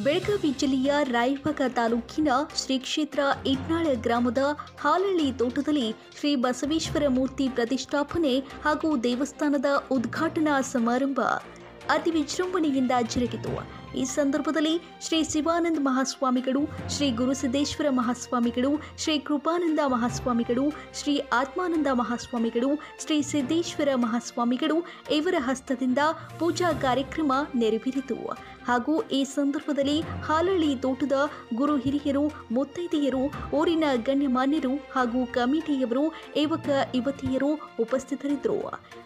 ಬೆಳಗಾವಿ ಜಿಲ್ಲೆಯ ರಾಯಬಾಗ ತಾಲೂಕಿನ ಶ್ರೀ ಕ್ಷೇತ್ರ ಇಟ್ನಾಳ ಗ್ರಾಮದ ಹಾಲಳ್ಳಿ ತೋಟದಲ್ಲಿ ಶ್ರೀ ಬಸವೇಶ್ವರ ಮೂರ್ತಿ ಪ್ರತಿಷ್ಠಾಪನೆ ಹಾಗೂ ದೇವಸ್ಥಾನದ ಉದ್ಘಾಟನಾ ಸಮಾರಂಭ ಅತಿ ವಿಜೃಂಭಣೆಯಿಂದ ಜರುಗಿತು ಈ ಸಂದರ್ಭದಲ್ಲಿ ಶ್ರೀ ಶಿವಾನಂದ ಮಹಾಸ್ವಾಮಿಗಳು ಶ್ರೀ ಗುರುಸಿದ್ದೇಶ್ವರ ಮಹಾಸ್ವಾಮಿಗಳು ಶ್ರೀ ಕೃಪಾನಂದ ಮಹಾಸ್ವಾಮಿಗಳು ಶ್ರೀ ಆತ್ಮಾನಂದ ಮಹಾಸ್ವಾಮಿಗಳು ಶ್ರೀ ಸಿದ್ದೇಶ್ವರ ಮಹಾಸ್ವಾಮಿಗಳು ಇವರ ಹಸ್ತದಿಂದ ಪೂಜಾ ಕಾರ್ಯಕ್ರಮ ನೆರವೇರಿತು ಹಾಗೂ ಈ ಸಂದರ್ಭದಲ್ಲಿ ಹಾಲಳ್ಳಿ ತೋಟದ ಗುರು ಹಿರಿಯರು ಮುತ್ತೈದೆಯರು ಊರಿನ ಗಣ್ಯಮಾನ್ಯರು ಹಾಗೂ ಕಮಿಟಿಯವರು ಯುವಕ ಯುವತಿಯರು ಉಪಸ್ಥಿತರಿದ್ದರು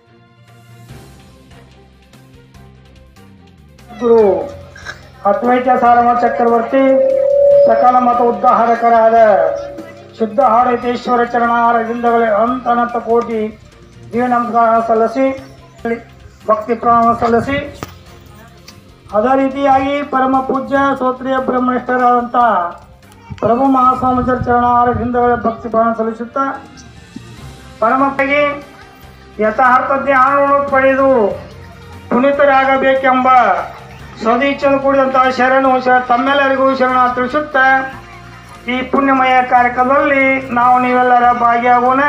ಗುರು ಅದ್ವೈತ ಸಾರಮ ಚಕ್ರವರ್ತಿ ಸಕಲ ಮತ ಉದ್ಧಾರಕರಾದ ಶುದ್ಧ ಆಡಳಿತೇಶ್ವರ ಚರಣಾರದಿಂದಗಳೇ ಅನಂತ ಕೋಟಿ ದಿವ್ಯ ನಮಸ್ಕಾರ ಸಲ್ಲಿಸಿ ಭಕ್ತಿ ಪ್ರಾಣ ಸಲ್ಲಿಸಿ ಅದೇ ರೀತಿಯಾಗಿ ಪರಮ ಪೂಜ್ಯ ಶ್ರೋತ್ರಿಯ ಬ್ರಹ್ಮನಿಷ್ಠರಾದಂಥ ಪ್ರಭು ಮಹಾಸ್ವಾಮೀಜರ ಚರಣಾರದಿಂದಗಳೇ ಭಕ್ತಿ ಪ್ರಾಣ ಸಲ್ಲಿಸುತ್ತಾ ಪರಮಪ್ಪಿಗೆ ಯಥಾರ್ಥ ಜ್ಞಾನವನ್ನು ಪಡೆದು ಪುನೀತರಾಗಬೇಕೆಂಬ ಸದೀಚ್ಛೆಯನ್ನು ಕೂಡಿದಂತಹ ಶರಣು ಶ ತಮ್ಮೆಲ್ಲರಿಗೂ ಶರಣ ತಿಳಿಸುತ್ತಾ ಈ ಪುಣ್ಯಮಯ ಕಾರ್ಯಕ್ರಮದಲ್ಲಿ ನಾವು ನೀವೆಲ್ಲರ ಭಾಗಿಯಾಗೋಣ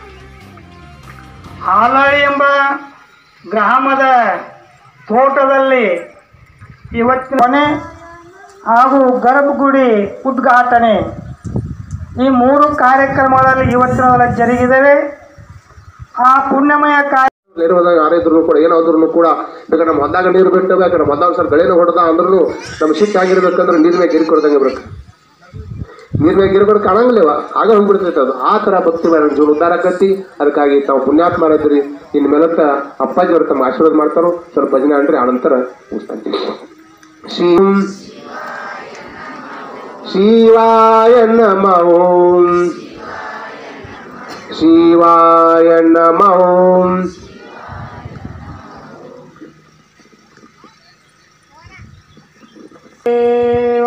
ಹಾಲಳಿ ಎಂಬ ಗ್ರಾಮದ ತೋಟದಲ್ಲಿ ಇವತ್ತಿನ ಮನೆ ಹಾಗೂ ಗರ್ಭಗುಡಿ ಉದ್ಘಾಟನೆ ಈ ಮೂರು ಕಾರ್ಯಕ್ರಮಗಳಲ್ಲಿ ಇವತ್ತಿನ ಜರುಗಿದವೆ ಆ ಪುಣ್ಯಮಯ ಕಾರ್ಯ ನೀರು ಹೋದಾಗ ಯಾರಿದ್ರು ಕೂಡ ಏನಾದ್ರೂ ಕೂಡ ಬೇಕಾದ್ರೆ ನಮ್ಮ ಹೊಲ್ದಾಗ ನೀರು ಬಿಟ್ಟು ಬೇಕಾದ್ರೆ ನಮ್ಮ ಹೊಲ್ದಾಗ ಸರ್ ಬೆಳೆನೂ ಹೊಡೆದ ಅಂದ್ರೂ ನಮ್ಮ ಶಿಟ್ ಆಗಿರ್ಬೇಕಂದ್ರೆ ನೀರ್ ಮ್ಯಾಗ ಗಿರಿ ಕೊಡ್ದಂಗೆ ಇರ್ಬೇಕು ನೀರ್ ಮ್ಯಾಗ ಗಿರಿ ಕೊಡಕ್ಕೆ ಕಾಣಂಗಿಲ್ಲವ ಆಗ ಹೋಗ್ಬಿಡ್ತೈತೆ ಅದು ಆ ಥರ ಭಕ್ತಿ ಮಾಡಿ ಜೀವನ ಉದ್ಧಾರ ಆಕತಿ ಅದಕ್ಕಾಗಿ ತಾವು ಪುಣ್ಯಾತ್ಮ ಇದ್ರಿ ಇನ್ನು ಮೇಲತ್ತ ಅಪ್ಪಾಜಿ ಅವ್ರು ತಮ್ಮ ಆಶೀರ್ವಾದ ಮಾಡ್ತಾರೋ ಸ್ವಲ್ಪ ಭಜನೆ ಅನ್ರಿ ಆನಂತರ ಮುಗಿಸ್ತಾಂತೀವಿ ಶ್ರೀ ಶಿವಾಯ ನಮಃ ಓಂ ಶಿವಾಯ ನಮಃ ಓಂ ದೇವ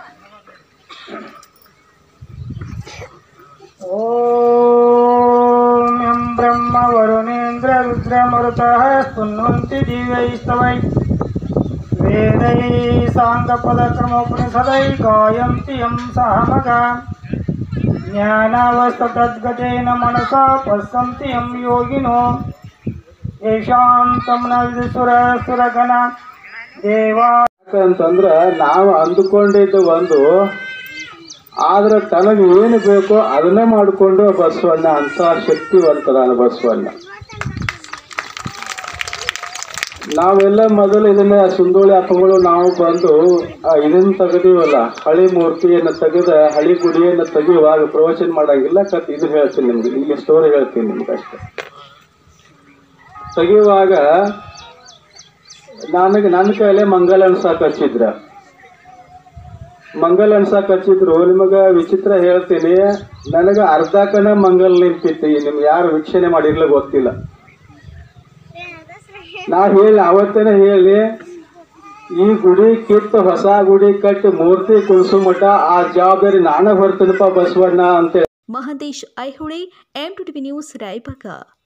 ಓಂ ಯಂ ಬ್ರಹ್ಮ ವರುಣೇಂದ್ರ ರುದ್ರ ಮರುತಃ ಸ್ತುನ್ವಂತಿ ದಿವ್ಯೈಸ್ತವೈ ವೇದೈ ಸಾಂಗಪದ ಕ್ರಮೋಪನಿಷದೈ ಗಾಯಂತಿ ಯಂ ಸಹಮಗ ಜ್ಞಾನವಸ್ತದ್ಗತೇನ ಮನಸಾ ಪಶ್ಯಂತಿ ಯಂ ಯೋಗಿನೋ ಯಶಾಂ ತಂ ನ ವಿದುಸುರ ಸುರಗಣ ದೇವಾ ಅಂತಂದ್ರ ನಾವು ಅಂದುಕೊಂಡಿದ್ದು ಒಂದು ಆದ್ರೆ ತನಗೆ ಏನು ಬೇಕೋ ಅದನ್ನೇ ಮಾಡಿಕೊಂಡು ಬಸವಣ್ಣ ಅಂತ ಶಕ್ತಿವಂತದಾನ ಬಸವಣ್ಣ ನಾವೆಲ್ಲ ಮೊದಲು ಇದನ್ನ ಸುಂದೋಳಿ ಅಪ್ಪಗಳು ನಾವು ಬಂದು ಆ ಇದನ್ನ ತೆಗೆದೀವಲ್ಲ ಹಳಿ ಮೂರ್ತಿಯನ್ನು ತೆಗೆದ ಹಳಿ ಗುಡಿಯನ್ನು ತೆಗೆಯುವಾಗ ಪ್ರವಚನ ಮಾಡಂಗಿಲ್ಲ ಕತ್ ಇದು ಹೇಳ್ತೀನಿ ನಿಮ್ಗೆ ಇಲ್ಲಿ ಸ್ಟೋರಿ ಹೇಳ್ತೀನಿ ನಿಮ್ಗೆ ಅಷ್ಟೇ ತೆಗೆಯುವಾಗ ನನಗೆ ನನ್ನ ಕೈಲೇ ಮಂಗಲ್ ಅನ್ಸಾಕ್ ಹಚ್ಚಿದ್ರ ಮಂಗಲ್ ಅನ್ಸಾಕ್ ಹಚ್ಚಿದ್ರು ನಿಮಗ ವಿಚಿತ್ರ ಹೇಳ್ತೀನಿ ನನಗೆ ಅರ್ಧಕನ ಮಂಗಲ್ ನಿಂತಿತ್ತು ನಿಮ್ಗೆ ಯಾರು ವೀಕ್ಷಣೆ ಮಾಡಿರ್ಲ ಗೊತ್ತಿಲ್ಲ ನಾ ಹೇಳಿ ಅವತ್ತೇನೆ ಹೇಳಿ ಈ ಗುಡಿ ಕಿತ್ತು ಹೊಸ ಗುಡಿ ಕಟ್ಟಿ ಮೂರ್ತಿ ಕುಣಿಸು ಮಠ ಆ ಜವಾಬ್ದಾರಿ ನಾನೇ ಹೊರ್ತೇನಪ್ಪ ಬಸವಣ್ಣ ಅಂತ Mahantesh Aihole M two TV news Raybag